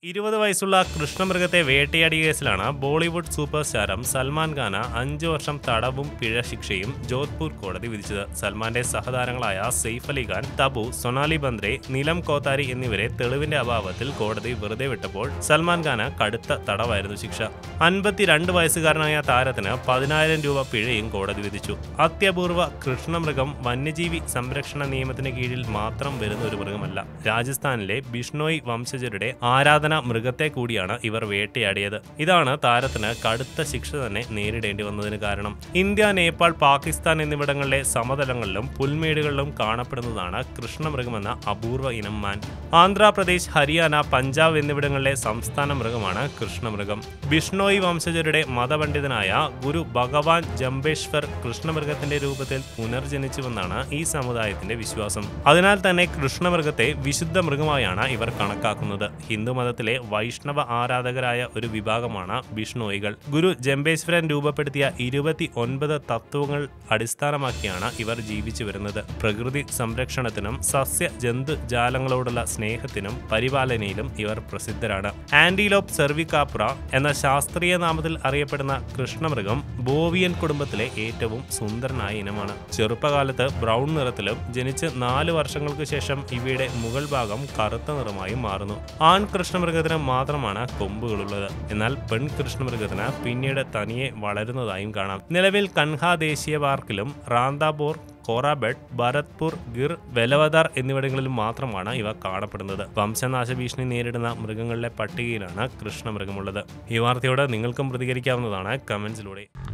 ഇരുപത് വയസ്സുള്ള കൃഷ്ണമൃഗത്തെ വേട്ടയാടിയ കേസിലാണ് ബോളിവുഡ് സൂപ്പർ സ്റ്റാരം സൽമാൻ ഖാന് അഞ്ചു വർഷം തടവും പിഴ ശിക്ഷയും ജോധ്പൂർ കോടതി വിധിച്ചത് സൽമാന്റെ സഹതാരങ്ങളായ സെയ്ഫ് അലി ഖാൻ തബു സൊനാലി ബന്ദ്രെ നിലം കോത്താരി എന്നിവരെ തെളിവിന്റെ അഭാവത്തിൽ കോടതി വെറുതെ വിട്ടപ്പോൾ സൽമാൻ ഖാന് കടുത്ത തടവായിരുന്നു ശിക്ഷ അൻപത്തിരണ്ട് വയസ്സുകാരനായ താരത്തിന് പതിനായിരം രൂപ പിഴയും കോടതി വിധിച്ചു അത്യപൂർവ കൃഷ്ണമൃഗം വന്യജീവി സംരക്ഷണ നിയമത്തിന് കീഴിൽ മാത്രം വരുന്ന ഒരു മൃഗമല്ല രാജസ്ഥാനിലെ ബിഷ്ണോയ് വംശജരുടെ ആരാധന മൃഗത്തെ കൂടിയാണ് ഇവർ വേട്ടയാടിയത് ഇതാണ് താരത്തിന് കടുത്ത ശിക്ഷ തന്നെ നേരിടേണ്ടി വന്നതിന് കാരണം ഇന്ത്യ നേപ്പാൾ പാകിസ്ഥാൻ എന്നിവിടങ്ങളിലെ സമതലങ്ങളിലും പുൽമേടുകളിലും കാണപ്പെടുന്നതാണ് കൃഷ്ണമൃഗമെന്ന അപൂർവ ഇനം മാൻ ആന്ധ്രാപ്രദേശ് ഹരിയാന പഞ്ചാബ് എന്നിവിടങ്ങളിലെ സംസ്ഥാന മൃഗമാണ് കൃഷ്ണമൃഗം ബിഷ്ണോയ് വംശജരുടെ മതപണ്ഡിതനായ ഗുരു ഭഗവാൻ ജംബേശ്വർ കൃഷ്ണമൃഗത്തിന്റെ രൂപത്തിൽ പുനർജനിച്ചുവെന്നാണ് ഈ സമുദായത്തിന്റെ വിശ്വാസം അതിനാൽ തന്നെ കൃഷ്ണമൃഗത്തെ വിശുദ്ധ മൃഗമായാണ് ഇവർ കണക്കാക്കുന്നത് ഹിന്ദുമതത്തിലെ വൈഷ്ണവ ആരാധകരായ ഒരു വിഭാഗമാണ് ബിഷ്ണോയികൾ ഗുരു ജംബേശ്വരൻ രൂപപ്പെടുത്തിയ ഇരുപത്തി ഒൻപത് തത്വങ്ങൾ അടിസ്ഥാനമാക്കിയാണ് ഇവർ ജീവിച്ചു വരുന്നത് പ്രകൃതി സംരക്ഷണത്തിനും സസ്യ ജന്തുജാലങ്ങളോടുള്ള സ്നേഹത്തിനും പരിപാലനയിലും ഇവർ പ്രസിദ്ധരാണ് ആന്റിലോപ്പ് സെർവിക്കാപ്ര എന്ന ശാസ്ത്രീയ നാമത്തിൽ അറിയപ്പെടുന്ന കൃഷ്ണമൃഗം ബോവിയൻ കുടുംബത്തിലെ ഏറ്റവും സുന്ദരനായ ഇനമാണ് ചെറുപ്പകാലത്ത് ബ്രൗൺ നിറത്തിലും ജനിച്ച് നാല് വർഷങ്ങൾക്ക് ശേഷം ഇവയുടെ മുകൾ ഭാഗം കറുത്ത നിറമായും മാറുന്നു ആൺ കൃഷ്ണമൃഗത്തിന് മാത്രമാണ് കൊമ്പുകളുള്ളത് എന്നാൽ പെൺ കൃഷ്ണമൃഗത്തിന് പിന്നീട് തനിയെ വളരുന്നതായും കാണാം നിലവിൽ കൻഹ ദേശീയ പാർക്കിലും റാന്താബോർ കോറാബെഡ് ഭരത്പൂർ ഗിർ വെലവദാർ എന്നിവിടങ്ങളിലും മാത്രമാണ് ഇവ കാണപ്പെടുന്നത് വംശനാശ ഭീഷണി നേരിടുന്ന മൃഗങ്ങളുടെ പട്ടികയിലാണ് കൃഷ്ണമൃഗമുള്ളത് ഈ വാർത്തയോട് നിങ്ങൾക്കും പ്രതികരിക്കാവുന്നതാണ് കമന്റ്സിലൂടെ